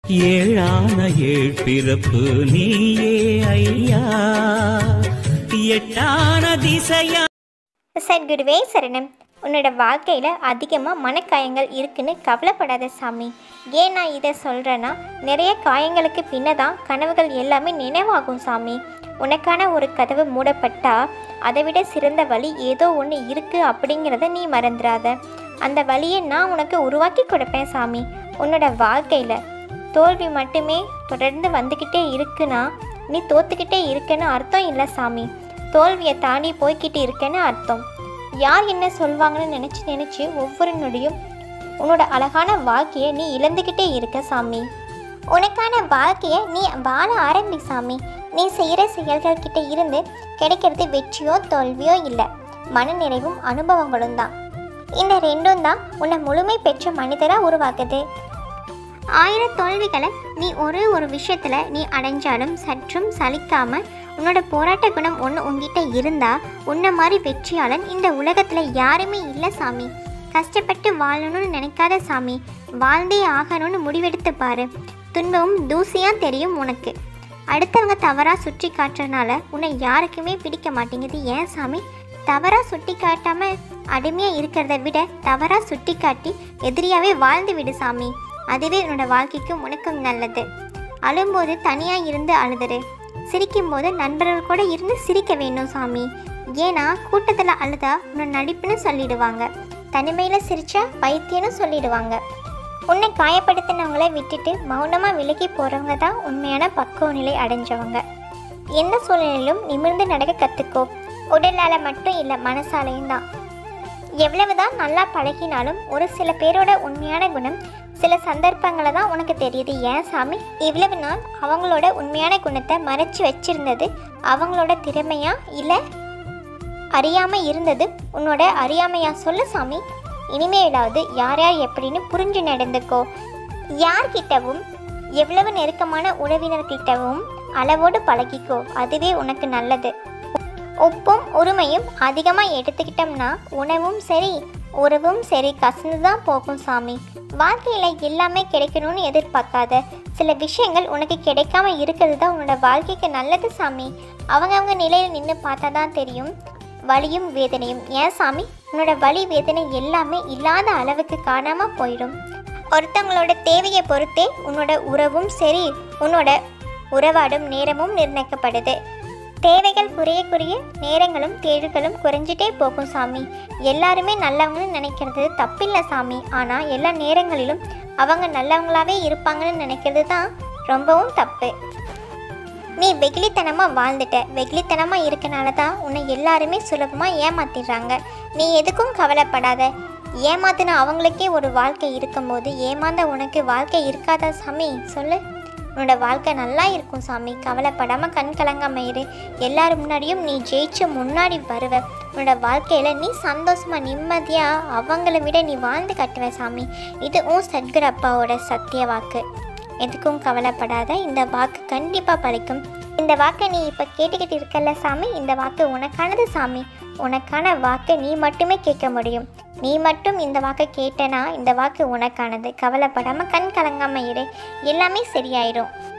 ஏழான ஏழ் பிறப்பு நீயே ஐயா எட்டான திசையா சத்குருவே சரணம் உன்னோட வாழ்க்கையில் அதிகமாக மனக்காயங்கள் இருக்குன்னு கவலைப்படாத சாமி ஏன் நான் இதை சொல்கிறேன்னா நிறைய காயங்களுக்கு பின்ன தான் கனவுகள் எல்லாமே நினைவாகும் சாமி உனக்கான ஒரு கதவு மூடப்பட்டா அதை விட சிறந்த வழி ஏதோ ஒன்று இருக்குது அப்படிங்கிறத நீ மறந்துடாத அந்த வழியை நான் உனக்கு உருவாக்கி கொடுப்பேன் சாமி உன்னோட வாழ்க்கையில் தோல்வி மட்டுமே தொடர்ந்து வந்துக்கிட்டே இருக்குன்னா நீ தோத்துக்கிட்டே இருக்கேன்னு அர்த்தம் இல்லை சாமி தோல்வியை தாண்டி போய்கிட்டு இருக்கேன்னு அர்த்தம் யார் என்ன சொல்வாங்கன்னு நினச்சி நினச்சி ஒவ்வொரு நொடியும் உன்னோட அழகான வாழ்க்கையை நீ இழந்துக்கிட்டே இருக்க சாமி உனக்கான வாழ்க்கையை நீ வாழ ஆரம்பி சாமி நீ செய்கிற செயல்கள் கிட்ட இருந்து கிடைக்கிறது வெற்றியோ தோல்வியோ இல்லை மனநிறைவும் அனுபவங்களும் தான் இந்த ரெண்டும் தான் உன்னை முழுமை பெற்ற மனிதராக உருவாக்குது ஆயிரம் தோல்விகளை நீ ஒரு ஒரு விஷயத்தில் நீ அடைஞ்சாலும் சற்றும் சலிக்காம உன்னோட போராட்ட குணம் ஒன்று உங்ககிட்ட இருந்தா உன்ன மாதிரி வெற்றியாளன் இந்த உலகத்தில் யாருமே இல்லை சாமி கஷ்டப்பட்டு வாழணும்னு நினைக்காத சாமி வாழ்ந்தே ஆகணும்னு முடிவெடுத்து பாரு துன்பமும் தூசியாக தெரியும் உனக்கு அடுத்தவங்க தவறாக சுற்றி காட்டுறதுனால உன்னை யாருக்குமே பிடிக்க மாட்டேங்குது ஏன் சாமி தவறாக சுட்டி காட்டாம அடிமையாக இருக்கிறத விட தவறாக சுட்டி காட்டி எதிரியாவே வாழ்ந்து விடு சாமி அதுவே உன்னோட வாழ்க்கைக்கும் உனக்கும் நல்லது அழும்போது தனியாக இருந்து அழுதுரு சிரிக்கும்போது நண்பர்கள் கூட இருந்து சிரிக்க வேண்டும் சாமி ஏன்னா கூட்டத்தில் அழுதா உன்னை நடிப்புன்னு சொல்லிடுவாங்க தனிமையில் சிரிச்சா பைத்தியம்னு சொல்லிடுவாங்க உன்னை காயப்படுத்தினவங்கள விட்டுட்டு மௌனமாக விலகி போகிறவங்க தான் உண்மையான பக்குவ நிலை அடைஞ்சவங்க எந்த சூழ்நிலையிலும் நிமிர்ந்து நடக்க கற்றுக்கோ உடலால் மட்டும் இல்லை மனசாலையும் தான் எவ்வளவுதான் நல்லா பழகினாலும் ஒரு சில பேரோட உண்மையான குணம் சில சந்தர்ப்பங்களை தான் உனக்கு தெரியுது ஏன் சாமி இவ்வளவு நாள் அவங்களோட உண்மையான குணத்தை மறைச்சு வச்சிருந்தது அவங்களோட திறமையா இல்லை அறியாம இருந்தது உன்னோட அறியாமையா சொல்லு சாமி இனிமேலாவது யார் யார் எப்படின்னு புரிஞ்சு நடந்துக்கோ யார்கிட்டவும் எவ்வளவு நெருக்கமான உறவினர்கிட்டவும் அளவோடு பழகிக்கோ அதுவே உனக்கு நல்லது உப்பும் உரிமையும் அதிகமாக எடுத்துக்கிட்டோம்னா உணவும் சரி உறவும் சரி கசந்து தான் போகும் சாமி வாழ்க்கையில் எல்லாமே கிடைக்கணும்னு எதிர்பார்க்காத சில விஷயங்கள் உனக்கு கிடைக்காம இருக்கிறது தான் உன்னோட வாழ்க்கைக்கு நல்லது சாமி அவங்கவங்க நிலையில் நின்று பார்த்தா தான் தெரியும் வலியும் வேதனையும் ஏன் சாமி உன்னோட வலி வேதனை எல்லாமே இல்லாத அளவுக்கு காணாமல் போயிடும் ஒருத்தவங்களோட தேவையை பொறுத்தே உன்னோட உறவும் சரி உன்னோட உறவாடும் நேரமும் நிர்ணயிக்கப்படுது தேவைகள் குறைய குறைய நேரங்களும் தேடுகளும் குறைஞ்சிட்டே போகும் சாமி எல்லாருமே நல்லவங்கன்னு நினைக்கிறது தப்பில்லை சாமி ஆனால் எல்லா நேரங்களிலும் அவங்க நல்லவங்களாவே இருப்பாங்கன்னு நினைக்கிறது தான் ரொம்பவும் தப்பு நீ வெகுளித்தனமாக வாழ்ந்துட்ட வெகுளித்தனமாக இருக்கனால தான் உன்னை எல்லாருமே சுலபமாக ஏமாத்திடுறாங்க நீ எதுக்கும் கவலைப்படாத ஏமாத்தின அவங்களுக்கே ஒரு வாழ்க்கை இருக்கும்போது ஏமாந்த உனக்கு வாழ்க்கை இருக்காதா சாமி சொல்லு உன்னோட வாழ்க்கை நல்லா இருக்கும் சாமி கவலைப்படாமல் கண் கலங்காம இரு எல்லாரும் முன்னாடியும் நீ ஜெயிச்சு முன்னாடி வருவ உன்னோட வாழ்க்கையில் நீ சந்தோஷமாக நிம்மதியாக அவங்கள விட நீ வாழ்ந்து கட்டுவ சாமி இது உன் சத்குரு அப்பாவோட சத்திய வாக்கு எதுக்கும் கவலைப்படாத இந்த வாக்கு கண்டிப்பாக பலிக்கும் இந்த வாக்கை நீ இப்போ கேட்டுக்கிட்டு இருக்கல்ல சாமி இந்த வாக்கு உனக்கானது சாமி உனக்கான வாக்கை நீ மட்டுமே கேட்க முடியும் நீ மட்டும் இந்த வாக்கை கேட்டனா இந்த வாக்கு உனக்கானது கவலைப்படாமல் கண் கலங்காமல் இரு எல்லாமே சரியாயிரும்